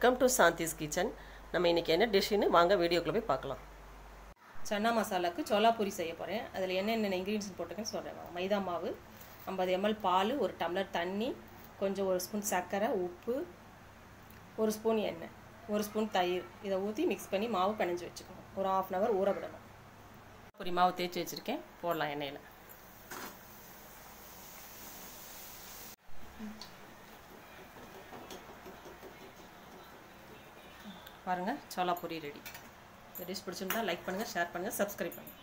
Welcome to Shanthi's kitchen நம்ம இன்றைக்கி என்ன டிஷ்ஷுன்னு வாங்க வீடியோக்குள்ளே போய் பார்க்கலாம் சன்னா மசாலாவுக்கு சோலாபூரி செய்ய போகிறேன் அதில் என்னென்ன இன்க்ரீடியன்ஸ் போட்டிருக்கேன்னு சொல்கிறேன் வாங்க. மைதா மாவு ஐம்பது எம்எல் பால் ஒரு டம்ளர் தண்ணி கொஞ்சம் ஒரு ஸ்பூன் சர்க்கரை உப்பு ஒரு ஸ்பூன் எண்ணெய் ஒரு ஸ்பூன் தயிர் இதை ஊற்றி மிக்ஸ் பண்ணி மாவு பிணைஞ்சு வச்சுக்கணும் ஒரு ஆஃப் அன் ஹவர் ஊற விடணும் பூரி மாவு தேய்ச்சி வச்சுருக்கேன் போடலாம் எண்ணெயில் பாருங்கள் சோலாபூரி ரெடி இந்த டிஷ் பிடிச்சிருந்தா லைக் பண்ணுங்கள் ஷேர் பண்ணுங்கள் சப்ஸ்கிரைப் பண்ணுங்கள்